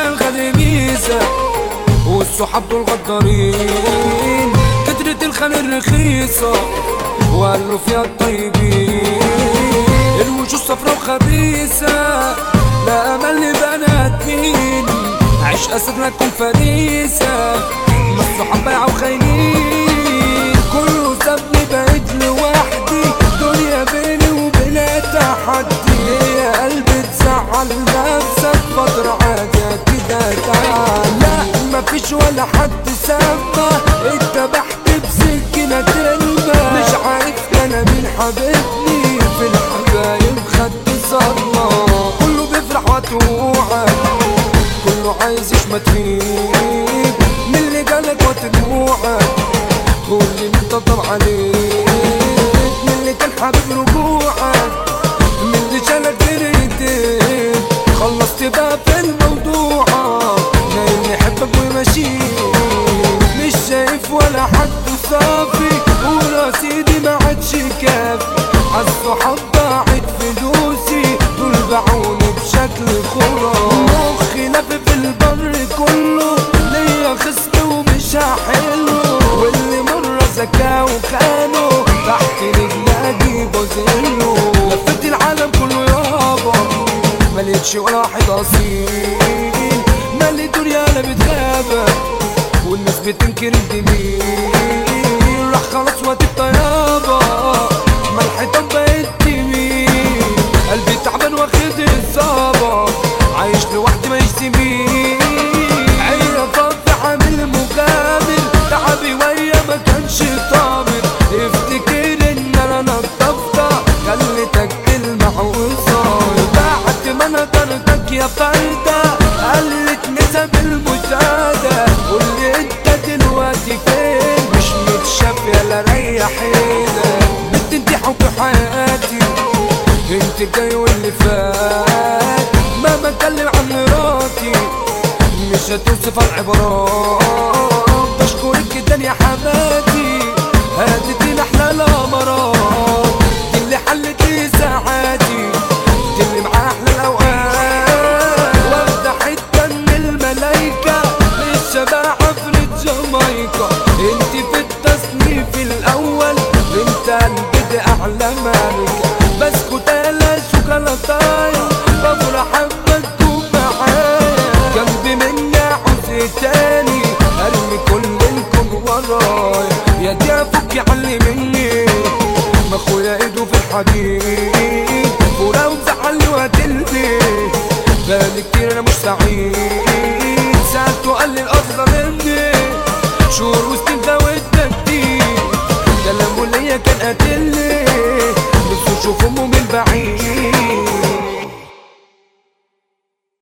الغالي ميزة والصحاب دول غدارين كترة الخان الرخيصة وقالوا فيها الطيبين الوجوه صفرا وخبيثة لا أمل لبنات مين عيش أسد لا تكون فريسة ما الصحاب بايعة وخاينين كله سابني بقيت لوحدي دنيا بيني وبينها تحدي هي قلبي تزعل نفسك فترة عادية كده تعال لا مفيش ولا حد سابة اتبحت بسكينة تلمة مش عارف انا مين حبيبني في الحبايب خدت صدمة كله بيفرح وتوعد كله عايز يشمت فيك من اللي جالك وتدموعك قول لي انت طب عليك من اللي كان حبيب رجوعك من اللي شالك جريتك خلصت بقى في الموضوع نايم يحبك وماشيك مش شايف ولا حد صافي ورصيدي ما عادش كافي عالصحاب ضاعت فلوسي دول باعوني بشكل خرافي مخي لف في البر كله ليا خصم ومش هحله واللي مرة زكاه وخانه تحت رجلي اجيبه زيه لفيت العالم كله يابا ملقتش ولا واحد اصيل مالي دنيا انا بتغابى والناس بتنكر الجميل راح خلاص وقت الطيابة ما الحيطان بقت تميل قلبي تعبان واخد الصابة عايش لوحدي ما يشتميل عيلة فاضي عامل مجامل تعبي ويا ما كانش طامر افتكر ان انا نضفتها خليتك كلمة وصاير بعد ما انا طردك يا فردة قلت نسب المشاهدة قولي انت دلوقتي فين مش متشاف يلا ريحينا بنت انت حب حياتي انت جاي واللي فات مهما اتكلم عن مراتي مش هتوصف العبارات بشكرك جدا يا حماتي هديتي احلى الامارات دي اللي حلت لي ساعاتي دي اللي معاها احلى الاوقات واخده حته من الملايكه للشباب عفرة جامايكا انت في التصنيف الاول انت قلبي دي اعلى ماركه بسكوت على شوكولاتايه بفرح اما تكون معايا جنبي مني عاوز تاني ارمي كل الكون ورايا يا دي افك علي مني ما اخويا ايده في الحديد ولو زعلني وقتلني بالي كتير انا مش سعيد سألته قال لي الافضل مني شهور وسنين زودنا كتير كلامه ليا كان قاتلني نفسه يشوف امه من بعيد